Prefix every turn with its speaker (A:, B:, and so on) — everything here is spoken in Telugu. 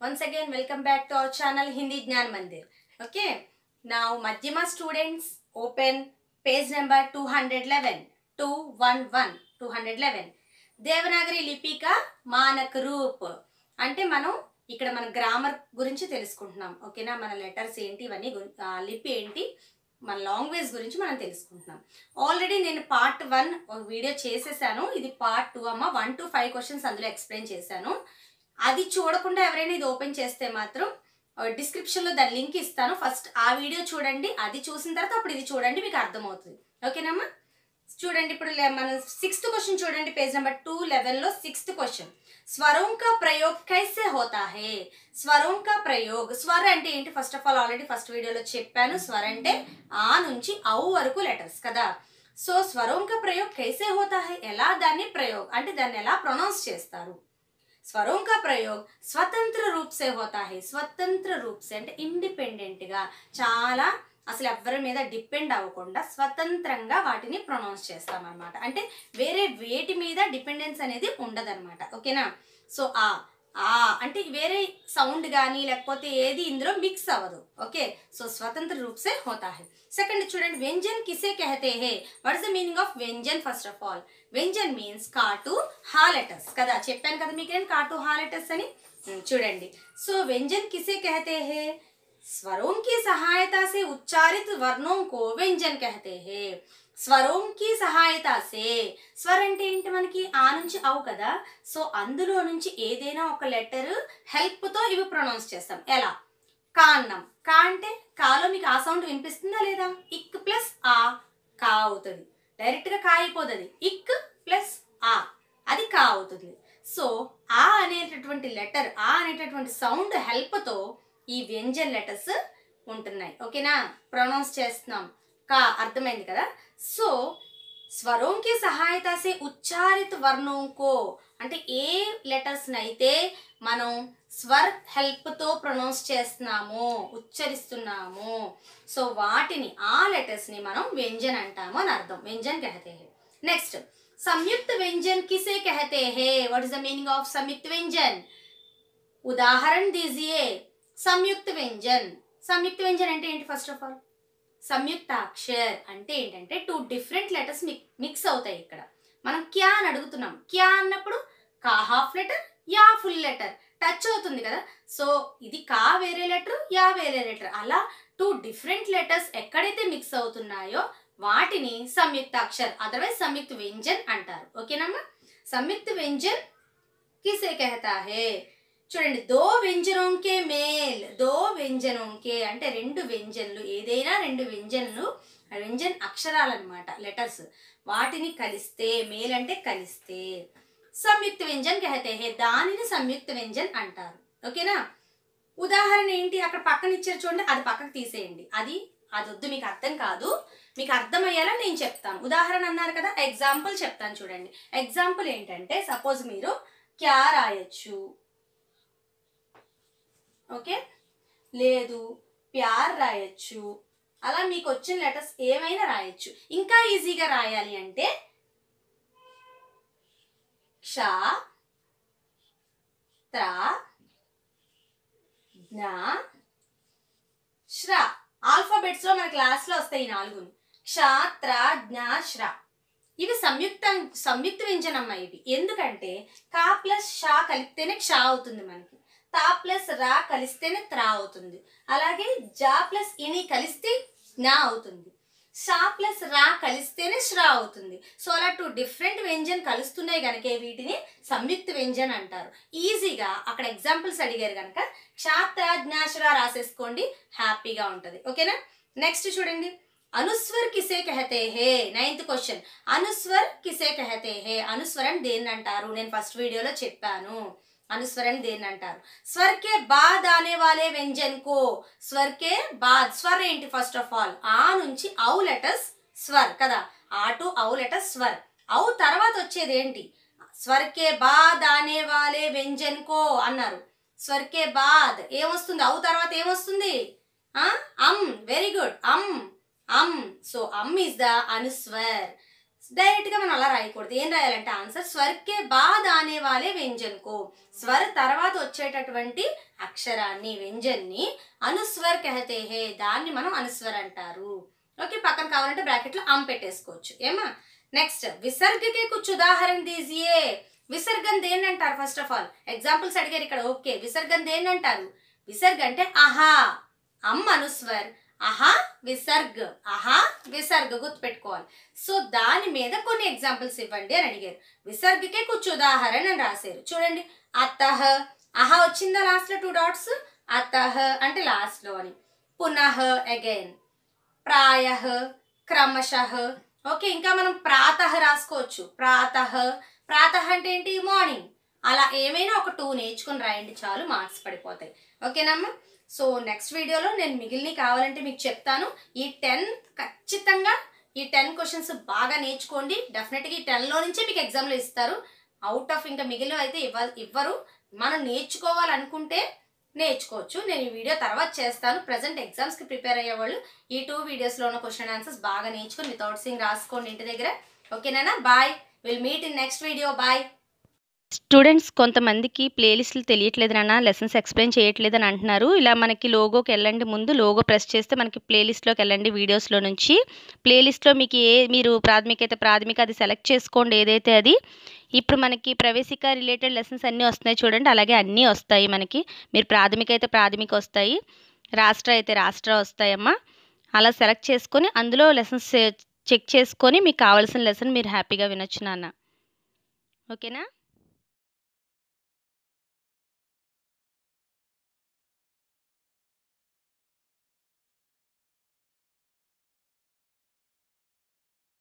A: Once again, welcome back to our channel Hindi Jnan Mandir. Okay, now Madhyama students open page number 211. 211. 211. Devanagari లిపిక మానక రూప్ అంటే మనం ఇక్కడ మన గ్రామర్ గురించి తెలుసుకుంటున్నాం ఓకేనా మన లెటర్స్ ఏంటి ఇవన్నీ గురి- ఆ, లిపి ఏంటి మన లాంగ్వేజ్ గురించి మనం తెలుసుకుంటున్నాం ఆల్రెడీ నేను పార్ట్ వన్ ఒక వీడియో చేసేసాను ఇది పార్ట్ టూ అమ్మ వన్ టు ఫైవ్ క్వశ్చన్స్ అందులో ఎక్స్ప్లెయిన్ చేశాను అది చూడకుండా ఎవరైనా ఇది ఓపెన్ చేస్తే మాత్రం డిస్క్రిప్షన్లో దాని లింక్ ఇస్తాను ఫస్ట్ ఆ వీడియో చూడండి అది చూసిన తర్వాత అప్పుడు ఇది చూడండి మీకు అర్థమవుతుంది ఓకేనమ్మా చూడండి ఇప్పుడు లే- మన సిక్స్త్ క్వశ్చన్ చూడండి పేజ్ నెంబర్ టూ లెవెన్లో సిక్స్త్ క్వశ్చన్ స్వరం కా ప్రయోగ్ కైసే హోతా హే స్వరం కా ప్రయోగ్ స్వర్ అంటే ఏంటి first of all already first వీడియోలో చెప్పాను స్వర్ అంటే ఆ నుంచి ఔ వరకు లెటర్స్ కదా సో స్వరం కా ప్రయోగ్ కైసే హోతా హే ఎలా దాన్ని ప్రయోగ్ అంటే దాన్ని ఎలా ప్రొనౌన్స్ చేస్తారు స్వరం కా ప్రయోగ్ స్వతంత్ర రూప్ సే హోతా హే స్వతంత్ర రూప్ సే అంటే ఇండిపెండెంట్ గా చాలా అసలు ఎవరి మీద డిపెండ్ అవ్వకుండా స్వతంత్రంగా వాటిని ప్రొనౌన్స్ చేస్తామన్నమాట అంటే వేరే వేటి మీద డిపెండెన్స్ అనేది ఉండదన్నమాట ఓకేనా సో ఆ ఆ అంటే వేరే సౌండ్ కానీ లేకపోతే ఏది ఇందులో మిక్స్ అవ్వదు ఓకే సో స్వతంత్ర రూప్ సే హోతా హై సెకండ్ చూడండి వ్యంజన్ కిసే కహతే హే what is the meaning of వ్యంజన్ ఫస్ట్ ఆఫ్ ఆల్ వ్యంజన్ మీన్స్ కాటు హా లెటర్స్ కదా చెప్పాను కదా మీకు నేను కాటు హా లెటర్స్ అని ఉమ్, చూడండి సో వ్యంజన్ కిసే కహతే హే स्वरों की सहायता से उच्चारित वर्णों को व्यंजन कहते हैं స్వరం కి సహాయత సే స్వర్ అంటే ఏంటి మనకి ఆ నుంచి అవు కదా సో అందులో నుంచి ఏదైనా ఒక లెటర్ హెల్ప్ తో ఇవి ప్రొనౌన్స్ చేస్తాం ఎలా కా అన్నాం కా అంటే కాలో మీకు ఆ సౌండ్ వినిపిస్తుందా లేదా ఇక్ ప్లస్ ఆ కా అవుతుంది డైరెక్ట్ గా కా అయిపోతుంది ఇక్ ప్లస్ ఆ అది కా అవుతుంది సో ఆ అనేటటువంటి లెటర్ ఆ అనేటటువంటి సౌండ్ హెల్ప్ తో ఈ వ్యంజన్ లెటర్స్ ఉంటున్నాయి ఓకేనా ప్రొనౌన్స్ చేస్తున్నాం కా అర్థమైంది కదా సో స్వరం కి సహాయత సే ఉచ్చారిత వర్ణం కో అంటే ఏ లెటర్స్ అయితే మనం స్వర్ హెల్ప్ తో ప్రొనౌన్స్ చేస్తున్నాము ఉచ్చరిస్తున్నాము సో వాటిని ఆ లెటర్స్ ని మనం వ్యంజన్ అంటాము అని అర్థం వ్యంజన్ కహతే హే నెక్స్ట్ సంయుక్త వ్యంజన్ కిసే కహతే హే what is the meaning of సంయుక్త వ్యంజన్ ఉదాహరణ దీజియే సంయుక్త వ్యంజన్ సంయుక్త వ్యంజన్ అంటే ఏంటి ఫస్ట్ ఆఫ్ ఆల్ సంయుక్తాక్షర్ అంటే ఏంటంటే టూ డిఫరెంట్ లెటర్స్ మిక్స్ అవుతాయి ఇక్కడ మనం క్యా అని అడుగుతున్నాం క్యా అన్నప్పుడు కా హాఫ్ లెటర్ యా ఫుల్ లెటర్ టచ్ అవుతుంది కదా సో ఇది కా వేరే లెటర్ యా వేరే లెటర్ అలా టూ డిఫరెంట్ లెటర్స్ ఎక్కడైతే మిక్స్ అవుతున్నాయో వాటిని సంయుక్తాక్షర్ అదర్వైజ్ సంయుక్త వ్యంజన్ అంటారు ఓకేనమ్మా సంయుక్త వ్యంజన్ కిసే కహతా హే చూడండి దో వ్యంజనంకే మేల్ దో వ్యంజనంకే అంటే రెండు వ్యంజన్లు ఏదైనా రెండు వ్యంజన్లు వ్యంజన్ అక్షరాలన్నమాట లెటర్స్ వాటిని కలిస్తే మేల్ అంటే కలిస్తే సంయుక్త వ్యంజన్ కహతే హే దానిని సంయుక్త వ్యంజన్ అంటారు ఓకేనా ఉదాహరణ ఏంటి అక్కడ పక్కన ఇచ్చారు చూడండి అది పక్కకు తీసేయండి అది అది వద్దు మీకు అర్థం కాదు మీకు అర్థమయ్యేలా నేను చెప్తాను ఉదాహరణ అన్నారు కదా ఎగ్జాంపుల్ చెప్తాను చూడండి ఎగ్జాంపుల్ ఏంటంటే సపోజ్ మీరు క్యా రాయొచ్చు ఓకే లేదు ప్యార్ రాయొచ్చు అలా మీకు వచ్చిన లెటర్స్ ఏమైనా రాయొచ్చు ఇంకా ఈజీగా రాయాలి అంటే క్ష త్ర జ్ఞ శ్ర ఆల్ఫాబెట్స్ లో మన క్లాస్ లో వస్తాయి ఈ నాలుగును క్ష త్ర జ్ఞ శ్ర ఇవి సంయుక్త సంయుక్త వ్యంజనమ్మ ఇవి ఎందుకంటే కా ప్లస్ షా కలిపితేనే క్ష అవుతుంది మనకి తా ప్లస్ రా కలిస్తేనే త్రా అవుతుంది అలాగే జా ప్లస్ ఇని కలిస్తే నా అవుతుంది షా ప్లస్ రా కలిస్తేనే శ్రా అవుతుంది సో అలా టూ డిఫరెంట్ వ్యంజన్ కలుస్తున్నాయి కనుక వీటిని సంయుక్త వ్యంజన్ అంటారు ఈజీగా అక్కడ ఎగ్జాంపుల్స్ అడిగారు కనుక క్షాత్ర జ్ఞాశ్రా రాసేసుకోండి హ్యాపీగా ఉంటుంది ఓకేనా నెక్స్ట్ చూడండి అనుస్వర్ కిసే కహతే హే నైన్త్ క్వశ్చన్ అనుస్వర్ కిసే కహతే హే అనుస్వరం దేన్ని అంటారు నేను ఫస్ట్ వీడియోలో చెప్పాను అనుస్వరం దేన్ని అంటారు స్వర్ కే బాద్ ఆనే వాలే వ్యంజన్ కో స్వర్ కే బాద్ స్వర్ ఏంటి ఫస్ట్ ఆఫ్ ఆల్ ఆ నుంచి ఔ లెటర్స్ స్వర్ కదా ఆ టు ఔ లెటర్స్ స్వర్ ఔ తర్వాత వచ్చేది ఏంటి స్వర్ కే బాద్ ఆనే వాలే వ్యంజన్ కో అన్నారు స్వర్ కే బాద్ ఏమొస్తుంది ఔ తర్వాత ఏమొస్తుంది అమ్ వెరీ గుడ్ అమ్ అమ్ సో అమ్ ఇస్ ద అనుస్వర్ డైరెక్ట్గా మనం అలా రాయకూడదు ఏం రాయాలంటే ఆన్సర్ స్వర్కే బాద్ ఆనే వాలే వ్యంజన్కో స్వర తర్వాత వచ్చేటటువంటి అక్షరాన్ని వ్యంజన్ని అనుస్వర్ కహతే హే దాన్ని మనం అనుస్వర్ అంటారు ఓకే పక్కన కావాలంటే బ్రాకెట్లో అమ్ పెట్టేసుకోవచ్చు ఏమా నెక్స్ట్ విసర్గకే కుछ ఉదాహరణ దీజియే విసర్గం దేన్ని అంటారు ఫస్ట్ ఆఫ్ ఆల్ ఎగ్జాంపుల్స్ అడిగారు ఇక్కడ ఓకే విసర్గం దేన్ని అంటారు విసర్గ అంటే అహా అమ్ అనుస్వర్ అహా విసర్గ్ అహా విసర్గ గుర్తుపెట్టుకోవాలి సో దాని మీద కొన్ని ఎగ్జాంపుల్స్ ఇవ్వండి అని అడిగారు విసర్గకే కుछ ఉదాహరణ అని రాశారు చూడండి అతహ అహా వచ్చిందా లాస్ట్ లో టూ డాట్స్ అతహ అంటే లాస్ట్ లో అని పునః అగైన్ ప్రాయ క్రమశః ఓకే ఇంకా మనం ప్రాతః రాసుకోవచ్చు ప్రాతః ప్రాతః అంటే ఏంటి మార్నింగ్ అలా ఏమైనా ఒక టూ నేర్చుకుని రాయండి చాలు మార్క్స్ పడిపోతాయి ఓకేనమ్మా సో నెక్స్ట్ వీడియోలో నేను మిగిలిన కావాలంటే మీకు చెప్తాను ఈ టెన్ ఖచ్చితంగా ఈ టెన్ క్వశ్చన్స్ బాగా నేర్చుకోండి డెఫినెట్గా ఈ టెన్లో నుంచే మీకు ఎగ్జామ్లో ఇస్తారు అవుట్ ఆఫ్ ఇంకా మిగిలిన అయితే ఇవ్వ ఇవ్వరు మనం నేర్చుకోవాలనుకుంటే నేర్చుకోవచ్చు నేను ఈ వీడియో తర్వాత చేస్తాను ప్రజెంట్ ఎగ్జామ్స్కి ప్రిపేర్ అయ్యే వాళ్ళు ఈ టూ వీడియోస్లో ఉన్న క్వశ్చన్ ఆన్సర్స్ బాగా నేర్చుకొని వితౌట్ సింగ్ రాసుకోండి ఇంటి దగ్గర ఓకేనా bye will meet in next video bye
B: students కొంతమందికి ప్లేలిస్టులు తెలియట్లేదు నాన్న లెసన్స్ ఎక్స్ప్లెయిన్ చేయట్లేదు అని అంటున్నారు ఇలా మనకి లోగోకి వెళ్ళండి ముందు లోగో ప్రెస్ చేస్తే మనకి ప్లేలిస్ట్లోకి వెళ్ళండి వీడియోస్లో నుంచి ప్లేలిస్ట్లో మీకు ఏ మీరు ప్రాథమిక అయితే ప్రాథమిక అది సెలెక్ట్ చేసుకోండి ఏదైతే అది ఇప్పుడు మనకి ప్రవేశిక రిలేటెడ్ లెసన్స్ అన్నీ వస్తున్నాయి చూడండి అలాగే అన్నీ వస్తాయి మనకి మీరు ప్రాథమిక అయితే ప్రాథమిక వస్తాయి రాష్ట్ర అయితే రాష్ట్ర వస్తాయమ్మా అలా సెలెక్ట్ చేసుకొని అందులో లెసన్స్ చెక్ చేసుకొని మీకు కావాల్సిన లెసన్ మీరు హ్యాపీగా వినొచ్చు నాన్న ఓకేనా